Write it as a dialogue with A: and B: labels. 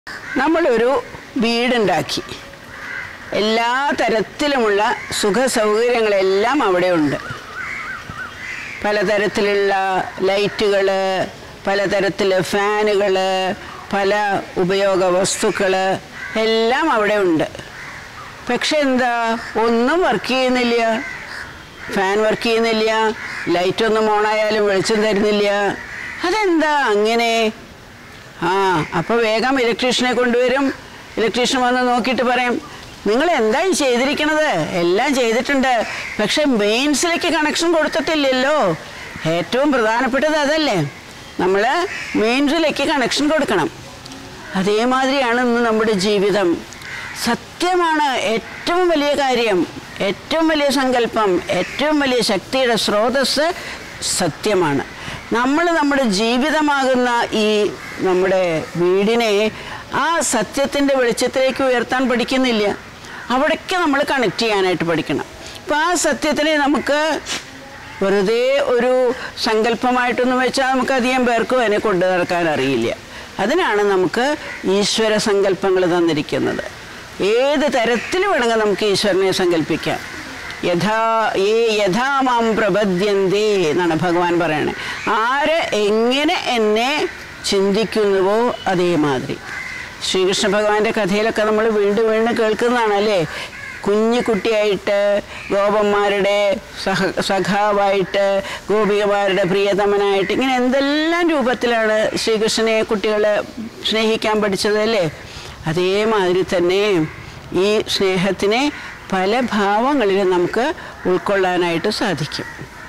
A: നമ്മളൊരു വീടുണ്ടാക്കി എല്ലാ തരത്തിലുമുള്ള സുഖ സൗകര്യങ്ങളെല്ലാം അവിടെ ഉണ്ട് പലതരത്തിലുള്ള ലൈറ്റുകൾ പലതരത്തിലെ ഫാനുകൾ പല ഉപയോഗ വസ്തുക്കൾ എല്ലാം അവിടെ ഉണ്ട് പക്ഷെ എന്താ ഒന്നും വർക്ക് ചെയ്യുന്നില്ല ഫാൻ വർക്ക് ചെയ്യുന്നില്ല ലൈറ്റ് ഒന്നും ഓണായാലും വെളിച്ചം തരുന്നില്ല അതെന്താ അങ്ങനെ ആ അപ്പോൾ വേഗം ഇലക്ട്രീഷ്യനെ കൊണ്ടുവരും ഇലക്ട്രീഷ്യൻ വന്ന് നോക്കിയിട്ട് പറയും നിങ്ങൾ എന്താ ഈ ചെയ്തിരിക്കണത് എല്ലാം ചെയ്തിട്ടുണ്ട് പക്ഷെ മെയിൻസിലേക്ക് കണക്ഷൻ കൊടുത്തിട്ടില്ലല്ലോ ഏറ്റവും പ്രധാനപ്പെട്ടത് അതല്ലേ നമ്മൾ മെയിൻസിലേക്ക് കണക്ഷൻ കൊടുക്കണം അതേമാതിരിയാണ് ഇന്ന് നമ്മുടെ ജീവിതം സത്യമാണ് ഏറ്റവും വലിയ കാര്യം ഏറ്റവും വലിയ സങ്കല്പം ഏറ്റവും വലിയ ശക്തിയുടെ സ്രോതസ് സത്യമാണ് നമ്മൾ നമ്മുടെ ജീവിതമാകുന്ന ഈ നമ്മുടെ വീടിനെ ആ സത്യത്തിൻ്റെ വെളിച്ചത്തിലേക്ക് ഉയർത്താൻ പഠിക്കുന്നില്ല അവിടേക്ക് നമ്മൾ കണക്ട് ചെയ്യാനായിട്ട് പഠിക്കണം അപ്പോൾ ആ സത്യത്തിനെ നമുക്ക് വെറുതെ ഒരു സങ്കല്പമായിട്ടൊന്നും വെച്ചാൽ നമുക്ക് അധികം പേർക്കും അതിനെ കൊണ്ടു നടക്കാൻ അറിയില്ല അതിനാണ് നമുക്ക് ഈശ്വര സങ്കല്പങ്ങൾ തന്നിരിക്കുന്നത് ഏത് തരത്തിൽ വേണമെങ്കിൽ നമുക്ക് ഈശ്വരനെ സങ്കല്പിക്കാം യഥാ ഏ യഥാമാം പ്രപദ്യന്തേ എന്നാണ് ഭഗവാൻ പറയണേ ആര് എങ്ങനെ എന്നെ ചിന്തിക്കുന്നുവോ അതേമാതിരി ശ്രീകൃഷ്ണ ഭഗവാന്റെ കഥയിലൊക്കെ നമ്മൾ വീണ്ടും വീണ്ടും കേൾക്കുന്നതാണ് അല്ലേ കുഞ്ഞു കുട്ടിയായിട്ട് ഗോപന്മാരുടെ സഹ സഖാവായിട്ട് ഗോപികമാരുടെ പ്രിയതമനായിട്ട് ഇങ്ങനെ എന്തെല്ലാം രൂപത്തിലാണ് ശ്രീകൃഷ്ണനെ കുട്ടികൾ സ്നേഹിക്കാൻ പഠിച്ചത് അല്ലേ അതേമാതിരി തന്നെ ഈ സ്നേഹത്തിനെ പല ഭാവങ്ങളിലും നമുക്ക് ഉൾക്കൊള്ളാനായിട്ട് സാധിക്കും